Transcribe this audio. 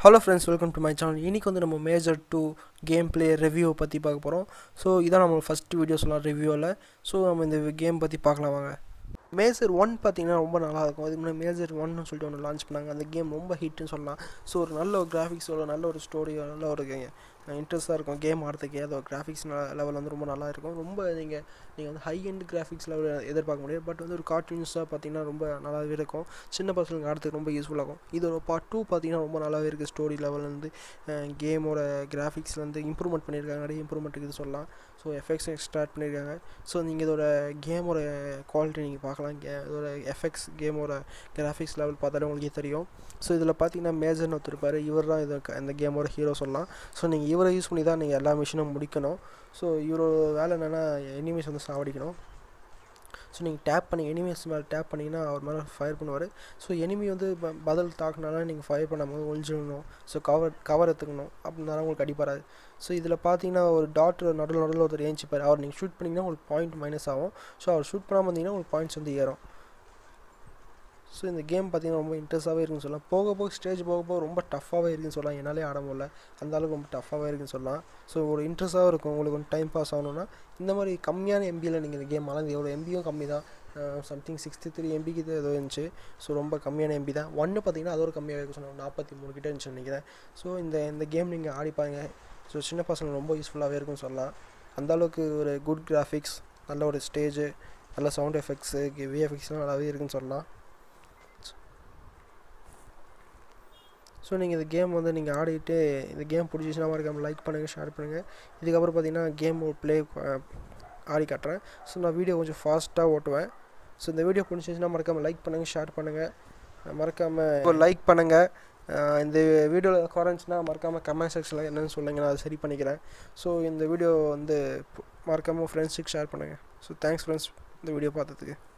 hello friends welcome to my channel இன்றைக்கி வந்து நம்ம மேஜர் டூ கேம் பிளே ரிவ்யூவை பற்றி பார்க்க போகிறோம் ஸோ இதான் நம்ம ஃபஸ்ட் வீடியோ சொல்லலாம் ரிவ்யூவில் ஸோ நம்ம இந்த கேம் பற்றி பார்க்கலாம் வாங்க மேஜர் ஒன் பார்த்தீங்கன்னா ரொம்ப நல்லா இருக்கும் அதுக்கு முன்னாடி மேஜர் ஒன்னு சொல்லிட்டு ஒன்று லான்ச் பண்ணாங்க அந்த கேம் ரொம்ப ஹிட்னு சொல்லலாம் ஸோ ஒரு நல்ல ஒரு கிராஃபிக்ஸோட நல்ல ஒரு ஸ்டோரி நல்ல ஒரு இன்ட்ரெஸ்ட்டாக இருக்கும் கேம் ஆடுறதுக்கு அதோட கிராஃபிக்ஸ் லெவல் வந்து ரொம்ப நல்லா இருக்கும் ரொம்ப நீங்கள் நீங்கள் வந்து ஹை எண்ட் கிராஃபிக்ஸ் லெவல் எதிர்பார்க்க முடியாது பட் வந்து ஒரு கார்ட்டூன்ஸாக பார்த்தீங்கன்னா ரொம்ப நல்லாவே இருக்கும் சின்ன பசங்களுக்கு ஆடுறதுக்கு ரொம்ப யூஸ்ஃபுல்லாக இருக்கும் இதோட பார்ட் டூ பார்த்தீங்கன்னா ரொம்ப நல்லாவே இருக்குது ஸ்டோரி லெவல் வந்து கேமோட கிராஃபிக்ஸ் வந்து இம்ப்ரூவ்மெண்ட் பண்ணியிருக்காங்க நிறைய இம்ப்ரூவ்மெண்ட் இருக்குது சொல்லலாம் ஸோ எஃபெக்ட்ஸ் ஸ்டார்ட் பண்ணியிருக்காங்க ஸோ நீங்கள் இதோட கேமோட குவாலிட்டி நீங்கள் பார்க்கலாம் கே இதோட எஃபெக்ட்ஸ் கேமோட கிராஃபிக்ஸ் லெவல் பார்த்தாலே உங்களுக்கே தெரியும் ஸோ இதில் பார்த்தீங்கன்னா மேஜர்னு ஒருத்தருப்பார் இவர் தான் இது இந்த கேமோட ஹீரோ சொல்லலாம் ஸோ நீங்கள் இவரை யூஸ் பண்ணி தான் நீங்கள் எல்லா மிஷினும் முடிக்கணும் ஸோ இவரோட வேலை என்னென்னா எனிமீஸ் வந்து சாவடிக்கணும் ஸோ நீங்கள் டேப் பண்ணி எனிமீஸ் மேலே டேப் பண்ணிங்கன்னா அவர் மேலே ஃபயர் பண்ணுவார் ஸோ எனிமி வந்து ப பதில் தாக்குனாலும் நீங்கள் ஃபயர் பண்ணும்போது ஒழிஞ்சிடணும் ஸோ கவர் கவர் எடுத்துக்கணும் அப்படின்னாலும் உங்களுக்கு அடிப்படாது ஸோ இதில் பார்த்தீங்கன்னா ஒரு டாக்டர் நடுவில் நடுவில் ஒருத்தர் ஏஞ்சிப்பார் அவர் நீங்கள் ஷூட் பண்ணிங்கன்னா உங்களுக்கு பாயிண்ட் மைனஸ் ஆகும் ஸோ அவர் ஷூட் பண்ணாமல் இருந்தீங்கன்னா உங்களுக்கு பாயிண்ட்ஸ் வந்து ஏறும் ஸோ இந்த கேம் பார்த்தீங்கன்னா ரொம்ப இன்ட்ரெஸ்ட்டாகவே இருக்குன்னு சொல்லலாம் போக போக ஸ்டேஜ் போக போக ரொம்ப டஃப்பாகவே இருக்குன்னு சொல்லலாம் என்னாலே ஆட முடியல அந்த அளவுக்கு ரொம்ப டஃப்பாகவே இருக்குன்னு சொல்லலாம் ஸோ ஒரு இன்ட்ரெஸ்ட்டாகவும் இருக்கும் உங்களுக்கு வந்து டைம் பாஸ் ஆகணும்னா இந்த மாதிரி கம்மியான எம்பியில் நீங்கள் இந்த கேம் ஆனால் எவ்வளோ எம்பியும் கம்மி தான் சம்திங் சிக்ஸ்டி த்ரீ எம்பிக்கு தான் ஏதோ இருந்துச்சு ஸோ ரொம்ப கம்மியான எம்பி தான் ஒன்று பார்த்தீங்கன்னா அதோட கம்மியாக இருக்கும் சொன்னாங்க நாற்பத்தி மூணு கிட்டே இருந்துச்சு நினைக்கிறேன் ஸோ இந்த இந்த கேம் நீங்கள் ஆடிப்பாங்க ஸோ சின்ன பசங்க ரொம்ப யூஸ்ஃபுல்லாகவே இருக்கும்னு சொல்லலாம் அந்தளவுக்கு ஒரு குட் கிராஃபிக்ஸ் நல்ல ஒரு ஸ்டேஜு நல்ல சவுண்ட் எஃபெக்ட்ஸு விஎஃபெக்ட்ஸ்லாம் நல்லாவே இருக்குன்னு சொல்லலாம் ஸோ நீங்கள் இந்த கேம் வந்து நீங்கள் ஆடிட்டு இந்த கேம் பிடிச்சிச்சுன்னா மறக்காம லைக் பண்ணுங்கள் ஷேர் பண்ணுங்கள் இதுக்கப்புறம் பார்த்தீங்கன்னா கேம் ப்ளே ஆடி காட்டுறேன் ஸோ நான் வீடியோ கொஞ்சம் ஃபாஸ்ட்டாக ஓட்டுவேன் ஸோ இந்த வீடியோ பிடிச்சிச்சுன்னா மறக்காமல் லைக் பண்ணுங்கள் ஷேர் பண்ணுங்கள் மறக்காமல் லைக் பண்ணுங்கள் இந்த வீடியோவில் குறைஞ்சுன்னா மறக்காமல் கமெண்ட் செக்ஷனில் என்னென்னு சொல்லுங்கள் நான் அதை சரி பண்ணிக்கிறேன் ஸோ இந்த வீடியோ வந்து மறக்காமல் ஃப்ரெண்ட்ஸுக்கு ஷேர் பண்ணுங்கள் ஸோ தேங்க்ஸ் ஃப்ரெண்ட்ஸ் இந்த வீடியோ பார்த்ததுக்கு